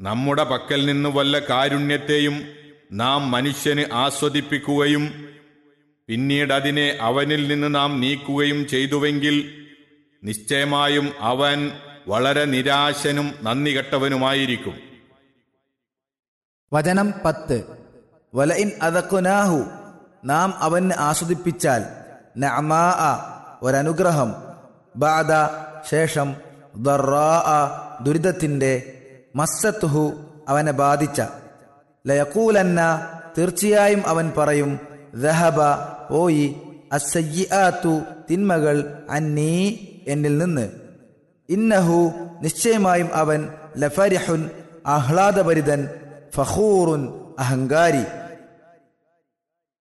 നമ്മുടെ പക്കൽ നിന്ന് വല്ല കാരുണ്യത്തെയും നാം മനുഷ്യന് ആസ്വദിപ്പിക്കുകയും പിന്നീട് അതിനെ അവനിൽ നിന്ന് നാം നീക്കുകയും ചെയ്തുവെങ്കിൽ നിശ്ചയമായും അവൻ വളരെ നിരാശനും നന്ദി കെട്ടവനുമായിരിക്കും വചനം പത്ത് വലയിൻ അതക്കുനാഹു നാം അവന് ആസ്വദിപ്പിച്ചാൽ നഅമാ ഒരനുഗ്രഹം ബാദ ശേഷം ദറാ ദുരിതത്തിൻ്റെ മസ്സത്തുഹു അവനെ ബാധിച്ച ലയക്കൂലന്ന തീർച്ചയായും അവൻ പറയും ദഹബ പോയി അസയ്യാത്തു തിന്മകൾ അന്നീ എന്നിൽ നിന്ന് ഇന്നഹു നിശ്ചയമായും അവൻ ലഫരിഹുൻ ആഹ്ലാദഭരിതൻ ഫഖൂറുൻ അഹങ്കാരി